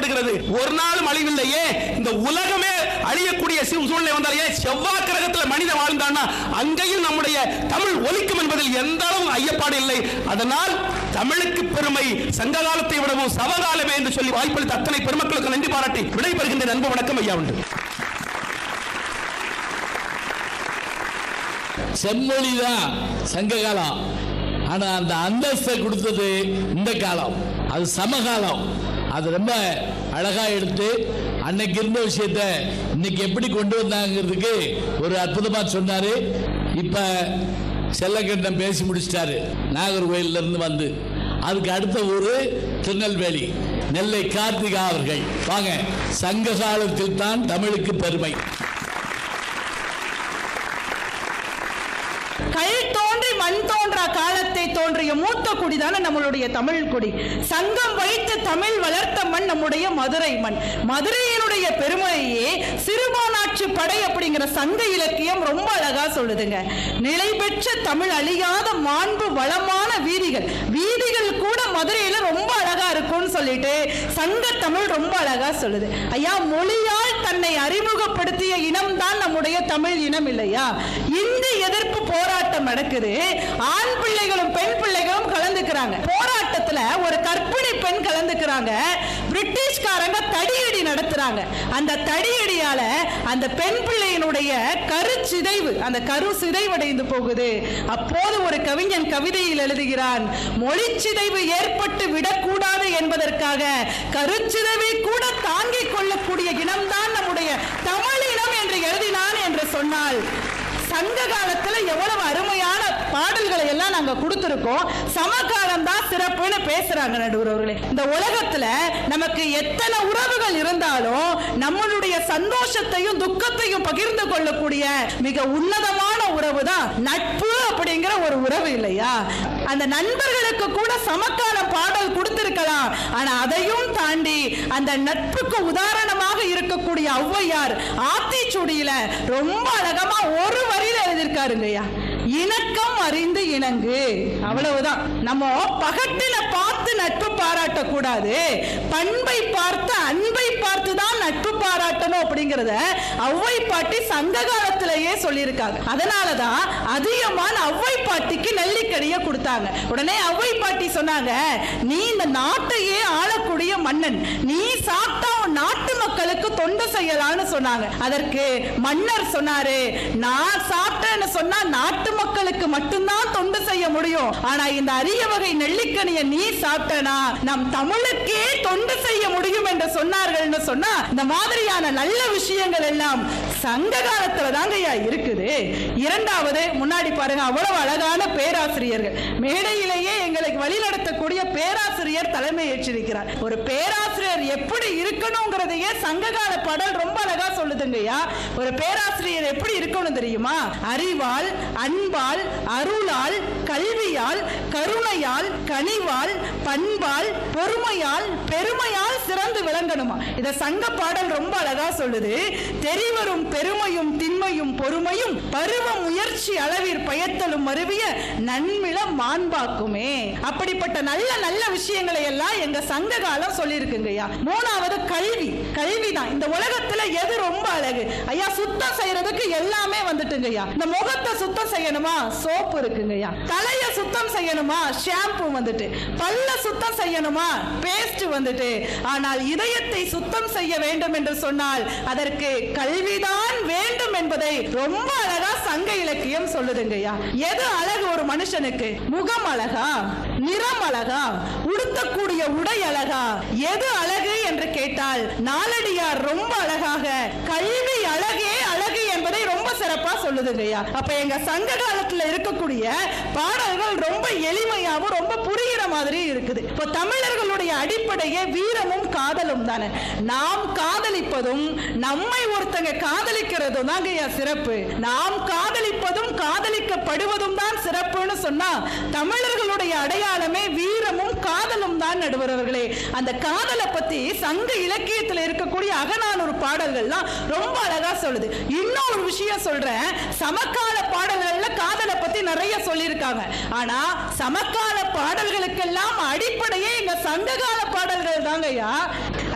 அழிக்கப்படுகிறது ஒரு நாளும் அழிவில்லையே இந்த உலகமே அழியக்கூடிய சூ- சூழ்நிலை வந்தாலே செவ்வாய் கிரகத்தில் மனிதன் வாழ்ந்தான்னா அங்கேயும் நம்முடைய தமிழ் ஒலிக்கும் என்பதில் எந்த அளவும் ஐயப்பாடு இல்லை அதனால் தமிழுக்கு பெருமை சங்க காலத்தை விடவும் சவகாலமே என்று சொல்லி வாய்ப்பளித்த அத்தனை பெருமக்களுக்கு நன்றி பாராட்டி விடைபெறுகின்ற நண்பு வணக்கம் ஐயா உண்டு செம்மொழி தான் சங்க காலம் ஆனா அந்த அந்தஸ்தை கொடுத்தது இந்த காலம் அது சமகாலம் அது ரொம்ப அழகா எடுத்து அன்னைக்கு இருந்த விஷயத்த இன்னைக்கு எப்படி கொண்டு வந்தாங்கிறதுக்கு ஒரு அற்புதமா சொன்னாரு இப்ப செல்லக்கண்டம் பேசி முடிச்சிட்டாரு நாகர்கோயில்ல இருந்து வந்து அதுக்கு அடுத்த ஊரு திருநெல்வேலி நெல்லை கார்த்திகா அவர்கள் வாங்க சங்க காலத்தில் தான் தமிழுக்கு பெருமை கல் தோன்றி மண் தோன்றா காலத்தை தோன்றிய மூத்த குடிதான நம்மளுடைய தமிழ் குடி சங்கம் வைத்து தமிழ் வளர்த்த மண் நம்முடைய மதுரை மண் மதுரையினுடைய பெருமையே சிறுபானாட்சி படை அப்படிங்கிற சங்க இலக்கியம் ரொம்ப அழகா சொல்லுதுங்க நிலை பெற்ற தமிழ் அழியாத மாண்பு வளமான வீதிகள் வீதிகள் கூட மதுரையில ரொம்ப அழகா இருக்கும்னு சொல்லிட்டு சங்க தமிழ் ரொம்ப அழகா சொல்லுது ஐயா மொழியால் தன்னை அறிமுகப்படுத்திய இனம் தான் நம்முடைய தமிழ் இனம் இல்லையா இந்தி எதிர்ப்பு போராட்டம் நடக்குது ஆண் பிள்ளைகளும் பெண் பிள்ளைகளும் கலந்துக்கிறாங்க போராட்டத்துல ஒரு கர்ப்பிணி பெண் கலந்துக்கிறாங்க பிரிட்டிஷ்காரங்க தடியடி நடத்துறாங்க அந்த தடியடியால அந்த பெண் பிள்ளையினுடைய கரு சிதைவு அந்த கரு சிதைவடைந்து போகுது அப்போது ஒரு கவிஞன் கவிதையில் எழுதுகிறான் மொழி சிதைவு ஏற்பட்டு விடக்கூடாது என்பதற்காக கருச்சிதைவை கூட தாங்கிக் கொள்ளக்கூடிய இனம்தான் நம்முடைய தமிழ் இனம் என்று எழுதினான் என்று சொன்னால் சங்க காலத்துல எவ்வளவு அருமையான பாடல்களை எல்லாம் நாங்க கொடுத்திருக்கோம் சமகாலம் தான் சிறப்புன்னு பேசுறாங்க நடுவர் அவர்களே இந்த உலகத்துல நமக்கு எத்தனை உறவுகள் இருந்தாலும் நம்மளுடைய சந்தோஷத்தையும் துக்கத்தையும் பகிர்ந்து கொள்ளக்கூடிய மிக உன்னதமான உறவு தான் நட்பு அப்படிங்கிற ஒரு உறவு இல்லையா அந்த நண்பர்களுக்கு கூட சமகால பாடல் கொடுத்திருக்கலாம் ஆனா அதையும் தாண்டி அந்த நட்புக்கு உதாரணமாக இருக்கக்கூடிய ஔவையார் ஆத்திச்சூடியில ரொம்ப அழகமா ஒரு வரியில எழுதியிருக்காருங்கய்யா இணக்கம் அறிந்து இணங்கு அவ்வளவுதான் நம்ம பகட்டில பார்த்து நட்பு பாராட்டக்கூடாது பண்பை பார்த்து அன்பை பார்த்து தான் நட்பு பாராட்டணும் அப்படிங்கறத ஔவை பாட்டி சங்க காலத்திலேயே சொல்லியிருக்காங்க அதனாலதான் அதிகமான ஔவை பாட்டிக்கு நெல்லிக்கனிய கொடுத்தாங்க உடனே ஔவை பாட்டி சொன்னாங்க நீ இந்த நாட்டையே ஆளக்கூடிய மன்னன் நீ சாப்பிட்டா உன் நாட்டு மக்களுக்கு தொண்டு செய்யலாம்னு சொன்னாங்க அதற்கு மன்னர் சொன்னாரு நான் சாப்பிட்டேன்னு சொன்னா நாட்டு மக்களுக்கு மட்டும்தான் தொண்டு செய்ய முடியும் ஆனா இந்த அரிய வகை நெல்லிக்கனியை நீ சாப்பிட்டனா நம் தமிழுக்கே தொண்டு செய்ய முடியும் என்று சொன்னார்கள்னு சொன்னா இந்த மாதிரியான நல்ல விஷயங்கள் எல்லாம் சங்க காலத்துல தாங்கய்யா இருக்குது இரண்டாவது முன்னாடி பாருங்க அவ்வளவு அழகான பேராசிரியர்கள் மேடையிலேயே எங்களுக்கு வழி நடத்தக்கூடிய பேராசிரியர் தலைமை ஏற்றிருக்கிறார் ஒரு பேராசிரியர் எப்படி இருக்கணுங்கிறதையே சங்ககால பாடல் ரொம்ப அழகா சொல்லுதுங்கய்யா ஒரு பேராசிரியர் எப்படி இருக்கணும் தெரியுமா அறிவால் அன்பால் அருளால் கல்வியால் கருணையால் கனிவால் பண்பால் பொறுமையால் பெருமையால் சிறந்து விளங்கணுமா இத சங்க பாடல் ரொம்ப அழகா சொல்லுது தெரிவரும் பெருமையும் திண்மையும் பொறுமையும் பருவ முயற்சி அளவிற் பயத்தலும் மருவிய நன்மிள மாண்பாக்குமே அப்படிப்பட்ட நல்ல நல்ல விஷயங்களை எல்லாம் எங்க சங்க காலம் சொல்லியிருக்குங்கய்யா மூணாவது கல்வி கல்வி தான் இந்த உலகத்துல எது ரொம்ப அழகு ஐயா சுத்தம் செய்யறதுக்கு எல்லாமே வந்துட்டுங்கய்யா இந்த முகத்தை சுத்தம் செய்யணுமா சோப்பு இருக்குங்கய்யா தலைய சுத்தம் செய்யணுமா ஷாம்பு வந்துட்டு பல்ல சுத்தம் செய்யணுமா பேஸ்ட் வந்துட்டு ஆனால் இதயத்தை சுத்தம் செய்ய வேண்டும் என்று சொன்னால் அதற்கு கல்விதான் வேண்டும் என்பதை ரொம்ப அழகா சங்க இலக்கியம் சொல்லுதுங்கய்யா எது அழகு ஒரு மனுஷனுக்கு முகம் அழகா நிறம் அழகா உடுத்தக்கூடிய உடை அழகா எது அழகு என்று கேட்டால் நாலடியார் ரொம்ப அழகாக கல்வி அழகே அழகு என்பதை ரொம்ப சிறப்பா சொல்லுதுங்கய்யா அப்ப எங்க சங்க காலத்துல இருக்கக்கூடிய பாடல்கள் ரொம்ப எளிமையாவும் ரொம்ப புரிகிற மாதிரி இருக்குது இப்போ தமிழர்களுடைய அடிப்படையே வீரமும் காதலும் தானே நாம் காதலிப்பதும் நம்மை ஒருத்தங்க காதலிக்கிறதும் தாங்க ஐயா சிறப்பு நாம் காதலிப்பதும் காதலிக்கப்படுவதும் தான் சிறப்புன்னு சொன்னா தமிழர்களுடைய அடையாளமே வீரமும் காதலும் தான் நடுவரவர்களே அந்த காதலை பத்தி சங்க இலக்கியத்தில் இருக்கக்கூடிய அகநானூறு பாடல்கள்லாம் ரொம்ப அழகா சொல்லுது இன்னொரு விஷயம் சொல்றேன் சமகால பாடல்கள்ல காதலை பத்தி நிறைய சொல்லியிருக்காங்க ஆனா சமகால பாடல்களுக்கெல்லாம் அடிப்படையே எங்க சங்ககால பாடல்கள் தாங்கய்யா